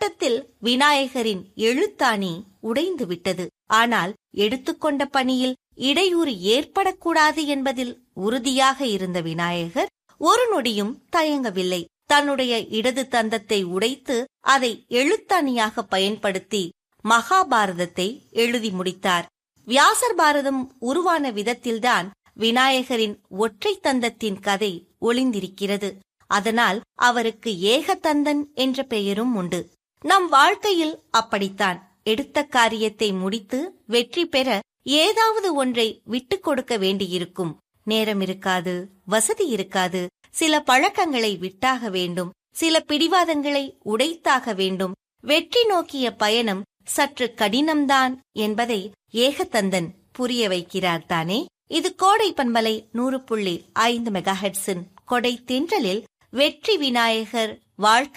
ஓட்டத்தில் விநாயகரின் எழுத்தாணி உடைந்து விட்டது ஆனால் எடுத்துக்கொண்ட பணியில் இடையூறு ஏற்படக்கூடாது என்பதில் உறுதியாக இருந்த விநாயகர் ஒரு நொடியும் தயங்கவில்லை தன்னுடைய இடது தந்தத்தை உடைத்து அதை எழுத்தாணியாக பயன்படுத்தி மகாபாரதத்தை எழுதி முடித்தார் வியாசர் பாரதம் உருவான விதத்தில்தான் விநாயகரின் ஒற்றை தந்தத்தின் கதை ஒளிந்திருக்கிறது அதனால் அவருக்கு ஏகதந்தன் என்ற பெயரும் உண்டு நம் வாழ்க்கையில் அப்படித்தான் எடுத்த காரியத்தை முடித்து வெற்றி பெற ஏதாவது ஒன்றை விட்டுக் கொடுக்க வேண்டியிருக்கும் நேரம் இருக்காது வசதி இருக்காது சில பழக்கங்களை விட்டாக வேண்டும் சில பிடிவாதங்களை உடைத்தாக வேண்டும் வெற்றி நோக்கிய பயணம் சற்று கடினம்தான் என்பதை ஏகதந்தன் புரிய வைக்கிறார் தானே இது கோடை பண்பலை நூறு புள்ளி ஐந்து மெகாஹெட்ஸின் கொடை தென்றலில் வெற்றி விநாயகர் வாழ்க்கை